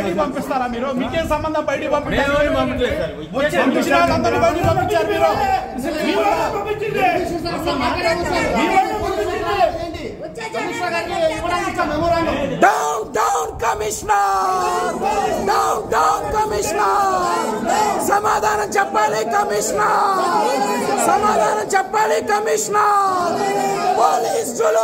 బయటికి పంపిస్తారా మీరు మీకేం సంబంధం బయటికి పంపించారు మేమేమీ పంపించలేదు సార్. వచ్చే పంపించిన వాళ్ళందరినీ బయటికి పంపించారు మీరు మీ వాళ్ళే పంపించింది. మీ వాళ్ళే పంపించింది. Down down commissioner down down commissioner సమాధానం చెప్పాలి కమిషనర్ సమాధానం చెప్పాలి కమిషనర్ పోలీసులు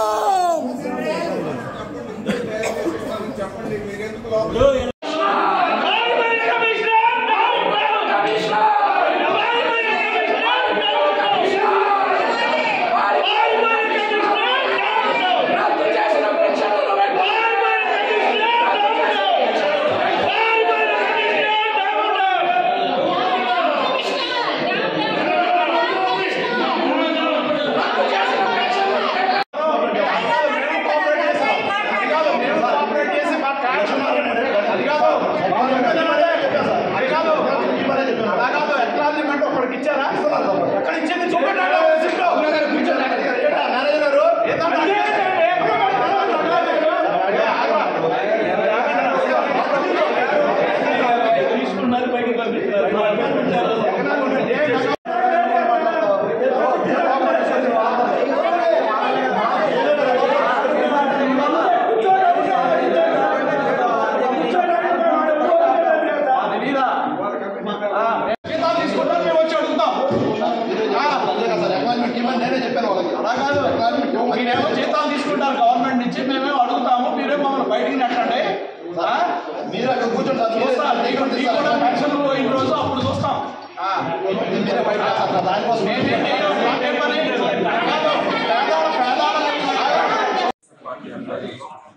జీతాలు తీసుకుంటారు మేము వచ్చి అడుగుతాం అలా కాదు మీరేమో జీతాలు తీసుకుంటారు గవర్నమెంట్ నుంచి మేమేమో అడుగుతాము మీరే మమ్మల్ని బయటికి నెట్టండి ఆ? మీరు అక్కడ కూర్చొని సార్ చూస్తాం నీకు నీకు కూడా పెన్షన్ పోయిన రోజు అప్పుడు చూస్తాం ఆ. మీరే బయట రాస్తారు దానికోసం నేనే- నేను నాకే పని. కాదు, పేదవాళ్ళ పేదవాళ్ళ పార్టీ అన్నది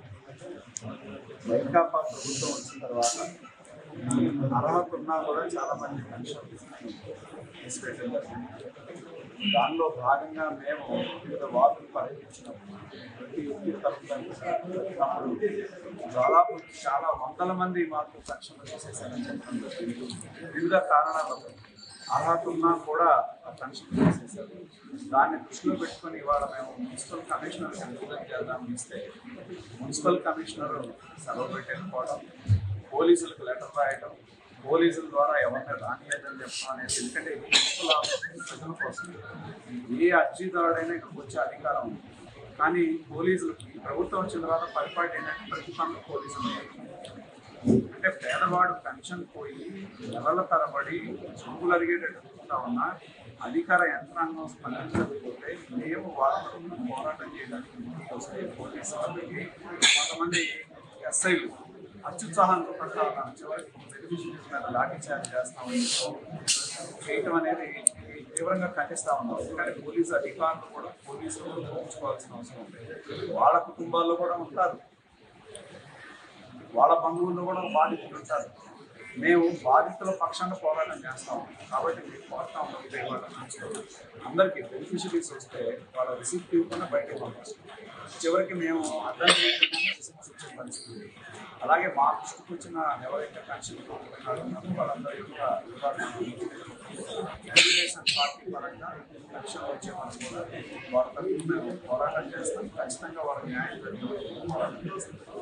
వైకాపా ప్రభుత్వం వచ్చిన తర్వాత అర్హత ఉన్నా కూడా చాలా మంది పెన్షన్ తీసుకెళ్ళడం జరిగింది. దానిలో భాగంగా మేము వివిధ వార్డులు పర్యటించినప్పుడు ప్రతి వ్యక్తి తరఫున దాదాపు చాలా వందల మంది మాకు పెన్షన్ తీసేసారని చెప్పడం జరిగింది వివిధ కారణాలతో అర్హత ఉన్నా కూడా ఆ పెన్షన్ తీసేశారు దాన్ని దృష్టిలో పెట్టుకొని ఇవాళ మేము మున్సిపల్ కమిషనర్ నివేదన చేద్దామని ఇస్తే మున్సిపల్ కమిషనర్ సెలవు పెట్టి వెళ్ళిపోవడం పోలీసులకు లెటర్ రాయడం పోలీసుల ద్వారా ఎవరిని రానియద్దని చెప్పడం అనేది ఎందుకంటే ఇది మున్సిపల్ ఆఫీస్ ప్రజల కోసం ఏ అర్జీదారుడైనా ఇక్కడికి వచ్చే అధికారం ఉంది కానీ పోలీసులకి ప్రభుత్వం వచ్చిన తర్వాత పరిపాటి ఏంటంటే ప్రతి పనులు పోలీసులు ఉన్నారు. అంటే పేదవాడు పెన్షన్ పోయి నెలల తరబడి చెంగులు అరిగేటట్టుగా ఉన్నా అధికార యంత్రాంగం స్పందించకపోతే మేము వాళ్ళతో పోరాటం చేయడానికి ముందుకు వస్తే పోలీసు వాళ్ళకి కొంతమంది ఎస్ఐలు అత్యుత్సాహంతో పడతా ఉన్నారు చివరికి బెనిఫిషరీస్ మీద లాఠీచార్జ్ చేస్తామని చేయటం అనేది తీవ్రంగా ఖండిస్తా ఉన్నాం ఎందుకంటే పోలీసు అధికారులు కూడా పోలీసులు ఉంచుకోవాల్సిన అవసరం ఉంది వాళ్ళ కుటుంబాల్లో కూడా ఉంటారు వాళ్ళ బంధువుల్లో కూడా బాధితులు ఉంటారు మేము బాధితుల పక్షాన పోరాటం చేస్తాం కాబట్టి మేము కోరుతా ఉన్నాం ఇదే వాళ్ళ నుంచి. అందరికీ బెనిఫిషరీస్ వస్తే వాళ్ళ రిసిప్ట్ ఇవ్వకుండా బయటకు పంపిస్తాం చివరికి మేము అర్థం చేయకుండా రిసిప్ట్స్ ఇచ్చే పరిస్థితి ఉంది. అలాగే మా దృష్టికి వచ్చిన ఎవరైతే పెన్షన్ కోరుకుంటున్నారో వాళ్ళందరి యొక్క వివరాలు తెలుగుదేశం పార్టీ పరంగా పెన్షన్ వచ్చే వరకు కూడా వాళ్ళ తరఫున మేము పోరాటం చేస్తాం ఖచ్చితంగా వాళ్ళ న్యాయం జరిగే వరకు పోరాటం చేస్తాం